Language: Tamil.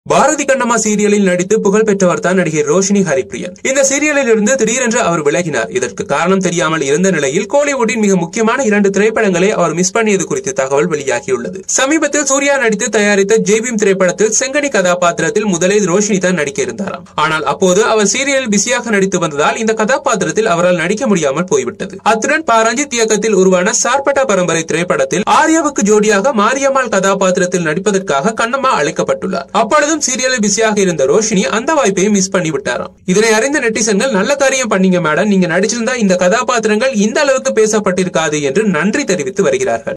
பாரதி கண்ணம்மா சீரியலில் நடித்து புகழ் பெற்றவர் தான் நடிகை ரோஷினி ஹரிப்ரியன் இந்த சீரியலில் இருந்து திடீரென்று அவர் விலகினார் இதற்கு காரணம் தெரியாமல் இருந்த நிலையில் கோலிவுட்டின் மிக முக்கியமான இரண்டு திரைப்படங்களை அவர் மிஸ் பண்ணியது குறித்த தகவல் வெளியாகியுள்ளது சமீபத்தில் சூர்யா நடித்து தயாரித்த ஜெய்பீம் திரைப்படத்தில் செங்கனி கதாபாத்திரத்தில் முதலில் ரோஷினி தான் நடிக்க இருந்தாராம் ஆனால் அப்போது அவர் சீரியலில் பிஸியாக நடித்து வந்ததால் இந்த கதாபாத்திரத்தில் அவரால் நடிக்க முடியாமல் போய்விட்டது அத்துடன் ப ரஞ்சித் இயக்கத்தில் உருவான சார்பட்டா பரம்பரை திரைப்படத்தில் ஆர்யாவுக்கு ஜோடியாக மாரியம்மாள் கதாபாத்திரத்தில் நடிப்பதற்காக கண்ணம்மா அழைக்கப்பட்டுள்ளார் அப்பொழுதும் சீரியலில் பிஸியாக இருந்த ரோஷினி அந்த வாய்ப்பையும் மிஸ் பண்ணி விட்டாராம் இதனை அறிந்த நெட்டிசன்கள் நல்ல காரியம் பண்ணீங்க மேடம் நீங்க நடிச்சிருந்தா இந்த கதாபாத்திரங்கள் இந்த அளவுக்கு பேசப்பட்டிருக்காது என்று நன்றி தெரிவித்து வருகிறார்கள்